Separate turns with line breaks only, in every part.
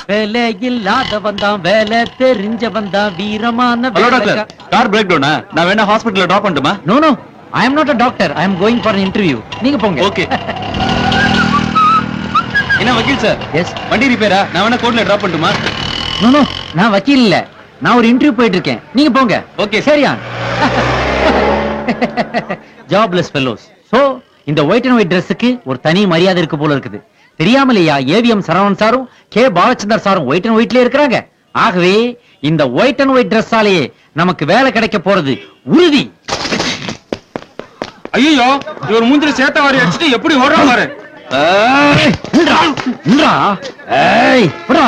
வேலை இல்லாதவன் தான் வேலை தெரிஞ்சவன் தான் வீரமான
ஹலோ டாக்டர் கார் பிரேக் டவுனா நான் வேணா ஹாஸ்பிடல்ல டிராப் பண்ணட்டுமா
no no I am not a doctor I am going for interview நீங்க போங்க
ஓகே என்ன வக்கீல் சார்
எஸ்
வண்டி ரிப்பேரா நான் வேணா கோர்ட்ல டிராப் பண்ணட்டுமா
நோ நோ நான் வக்கீல் இல்ல நான் ஒரு இன்டர்வியூ போயிட்டு இருக்கேன் நீங்க போங்க
Okay.
சரியா ஜாப்லெஸ் ஃபெல்லோஸ் சோ இந்த ஒயிட் அண்ட் ஒயிட் Dressக்கு ஒரு தனி மரியாதை இருக்கு போல இருக்குது தெரியாமலையா ஏவிஎம் சரவணன் சாரும் கே பாலச்சந்தர் சாரும் ஒயிட் அண்ட் ஒயிட்லயே இருக்கிறாங்க ஆகவே இந்த ஒயிட் அண்ட் ஒயிட் Dressஆலேயே நமக்கு வேலை கிடைக்க போறது உறுதி
ஐயோ இவர் மூஞ்சில சேத்த வாரி அடிச்சுட்டு எப்படி ஓடுறா பாரு
ஏய், நில்றா, நில்றா. ஏய், விட்றா.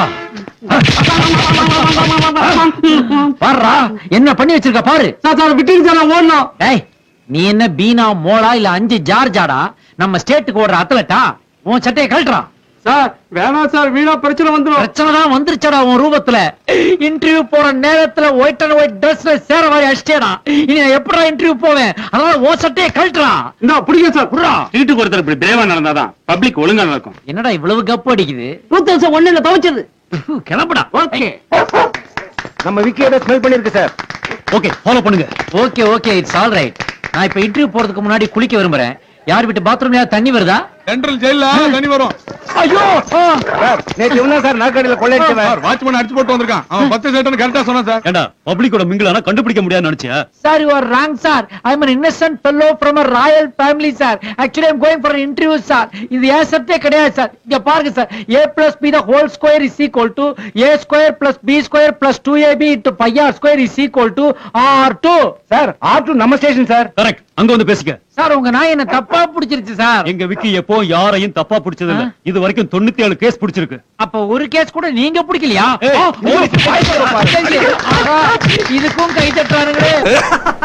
பாருடா, என்ன பண்ணி வச்சிருக்க பாரு
சார் சார் விட்டுட்டு சார் நான் ஓடணும்
ஏய் நீ என்ன பீனா மோளா இல்ல அஞ்சு ஜார்ஜாடா நம்ம ஸ்டேட்டுக்கு ஓடுற அத்லட்டா உன் சட்டையை கழட்டுறான்
சார் வேணாம் சார் வீணா பிரச்சனை வந்துடும்
பிரச்சனை தான் வந்துருச்சடா உன் ரூபத்துல இன்டர்வியூ போற நேரத்துல ஒயிட் அண்ட் ஒயிட் ட்ரெஸ்ல சேர மாதிரி அடிச்சேடா இனி நான் எப்படா இன்டர்வியூ போவேன் அதனால உன் சட்டையை கழட்டுறான்
இந்த பிடிக்க சார்
விட்றா.
சீட்டுக்கு ஒருத்தர் இப்படி பிரேவா நடந்தாதான் பப்ளிக் ஒழுங்கா நடக்கும்
என்னடா இவ்வளவு கப்பு அடிக்குது
டூ தௌசண்ட் ஒன்னுல துவைச்சது
கிளம்புடா
ஓகே
நம்ம விக்கியோட ஸ்மெல் பண்ணிருக்கு சார்
ஓகே ஃபாலோ பண்ணுங்க
okay okay it's all right நான் இப்ப இன்டர்வியூ போறதுக்கு முன்னாடி குளிக்க விரும்புறேன் யார் வீட்டு பாத்ரூம்ல தண்ணி வருதா
சென்ட்ரல் ஜெயில தண்ணி வரும்
ஐயோ ஆ.
சார் நேற்று இவன் தான் சார் நாற்காலியில கொள்ளையடிச்சவன்
சார் வாட்ச்மேன் அடிச்சு போட்டு வந்திருக்கான் அவன் பத்து சேட்டன் கரெக்டா சொன்னான் சார்
ஏண்டா பப்ளிக்கோட மிங்கிளானா கண்டுபிடிக்க முடியாதுன்னு நினைச்சியா
sir you are wrong sir I am an innocent fellow from a royal family sir actually I am going for an interview sir இது ஏன் சத்தே கிடையாது சார் இங்க பாருங்க sir a plus b the whole square is equal to a square plus b square plus 2ab into pi r square is equal to r2
sir ஆட்டு நம்ம station sir
correct அங்க வந்து பேசிக்க
சார் உங்க நாய் என்ன தப்பா பிடிச்சிருச்சு சார்
எங்க விக்கி எப்போ யாரையும் தப்பா பிடிச்சது இல்ல
ஆ.
இது வரைக்கும் தொண்ணூத்தி ஏழு கேஸ் பிடிச்சிருக்கு
அப்ப ஒரு கேஸ் கூட நீங்க பிடிக்கலையா
ஏய்,
ஆ, ஓ,
போலீஸ்
ஆஹா, இதுக்கும் கை தட்டுறானுங்களே